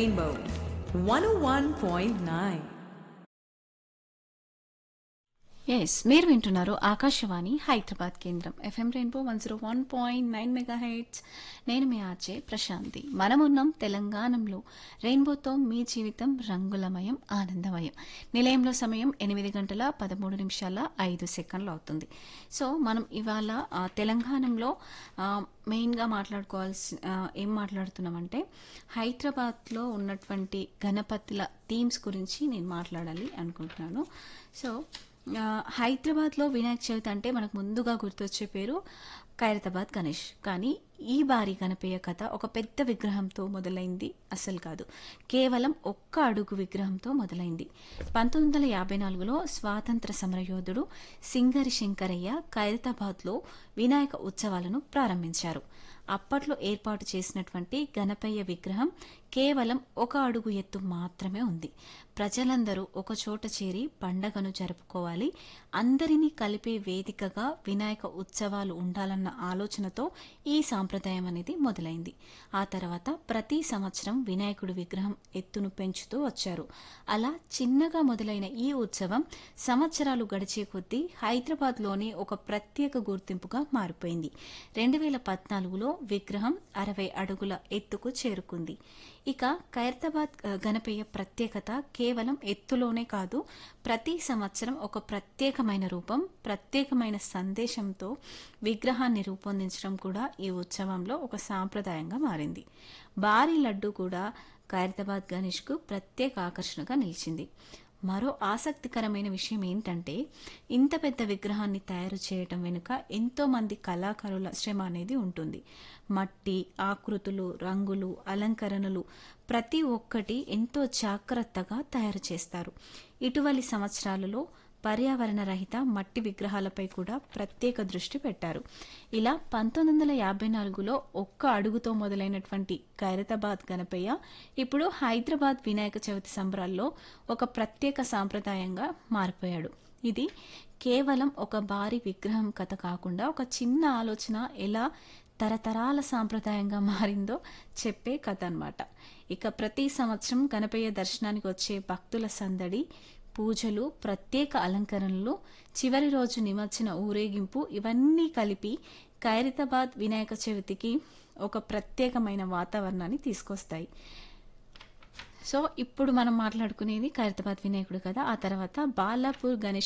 Rainbow 101.9. Yes మీరు వింటున్నారు ఆకాశవాణి హైదరాబాద్ కేంద్రం FM rainbow one zero one point nine megahertz నేను మీ ఆర్జే ప్రశాంతి మనమున్నాం తెలంగాణలో రెయిన్బోతో మీ జీవితం రంగులమయం ఆనందమయం నిలయంలో సమయం ఎనిమిది గంటల పదమూడు నిమిషాల ఐదు సెకండ్లు అవుతుంది సో మనం ఇవాళ ఆ, తెలంగాణలో ఆ, మెయిన్గా మాట్లాడుకోవాల్సి ఆ, ఏం మాట్లాడుతున్నామంటే హైదరాబాద్లో ఉన్నటువంటి గణపతుల థీమ్స్ గురించి నేను మాట్లాడాలి అనుకుంటున్నాను సో ఆ, హైదరాబాద్లో వినాయక చవితి అంటే మనకు ముందుగా గుర్తొచ్చే పేరు ఖైరతాబాద్ గణేష్ కానీ ఈ బారి గణపయ్య కథ ఒక పెద్ద విగ్రహంతో మొదలైంది అసలు కాదు కేవలం ఒక్క అడుగు విగ్రహంతో మొదలైంది పంతొమ్మిది వందల యాభై నాలుగులో స్వాతంత్ర సమరయోధుడు సింగరి శంకరయ్య ఖైరతాబాద్లో వినాయక ఉత్సవాలను ప్రారంభించారు అప్పట్లో ఏర్పాటు చేసినటువంటి గణపయ్య విగ్రహం కేవలం ఒక అడుగు ఎత్తు మాత్రమే ఉంది ప్రజలందరూ ఒక చోట చేరి పండగను జరుపుకోవాలి అందరినీ కలిపే వేదికగా వినాయక ఉత్సవాలు ఉండాలన్న ఆలోచనతో ఈ సాంప్రదాయం అనేది మొదలైంది ఆ తర్వాత ప్రతి సంవత్సరం వినాయకుడి విగ్రహం ఎత్తును పెంచుతూ వచ్చారు అలా చిన్నగా మొదలైన ఈ ఉత్సవం సంవత్సరాలు గడిచే కొద్దీ హైదరాబాద్లోని ఒక ప్రత్యేక గుర్తింపుగా మారిపోయింది రెండు వేల పద్నాలుగులో విగ్రహం అరవై అడుగుల ఎత్తుకు చేరుకుంది ఇక ఖైరతాబాద్ ఆ, గణపయ్య ప్రత్యేకత కేవలం ఎత్తులోనే కాదు ప్రతి సంవత్సరం ఒక ప్రత్యేకమైన రూపం ప్రత్యేకమైన సందేశంతో విగ్రహాన్ని రూపొందించడం కూడా ఈ ఉత్సవంలో ఒక సాంప్రదాయంగా మారింది భారీ లడ్డు కూడా ఖైరతాబాద్ గణేష్కు ప్రత్యేక ఆకర్షణగా నిలిచింది మరో ఆసక్తికరమైన విషయం ఏంటంటే ఇంత పెద్ద విగ్రహాన్ని తయారు చేయటం వెనుక ఎంతో మంది కళాకారుల శ్రమ అనేది ఉంటుంది మట్టి ఆకృతులు రంగులు అలంకరణలు ప్రతి ఒక్కటి ఎంతో జాగ్రత్తగా తయారు చేస్తారు ఇటీవలి సంవత్సరాలలో పర్యావరణ రహిత మట్టి విగ్రహాలపై కూడా ప్రత్యేక దృష్టి పెట్టారు ఇలా పంతొమ్మిది వందల యాభై నాలుగులో ఒక్క అడుగుతో మొదలైనటువంటి ఖైరతాబాద్ గణపయ్య ఇప్పుడు హైదరాబాద్ వినాయక చవితి సంబరాల్లో ఒక ప్రత్యేక సాంప్రదాయంగా మారిపోయాడు ఇది కేవలం ఒక భారీ విగ్రహం కథ కాకుండా ఒక చిన్న ఆలోచన ఎలా తరతరాల సాంప్రదాయంగా మారిందో చెప్పే కథ అన్నమాట ఇక ప్రతి సంవత్సరం గణపయ్య దర్శనానికి వచ్చే భక్తుల సందడి పూజలు ప్రత్యేక అలంకరణలు చివరి రోజు నిమజ్జన ఊరేగింపు ఇవన్నీ కలిపి ఖైరతాబాద్ వినాయక చవితికి ఒక ప్రత్యేకమైన వాతావరణాన్ని తీసుకొస్తాయి సో ఇప్పుడు మనం మాట్లాడుకునేది ఖైరతాబాద్ వినాయకుడు కదా ఆ తర్వాత బాలాపూర్ గణేష్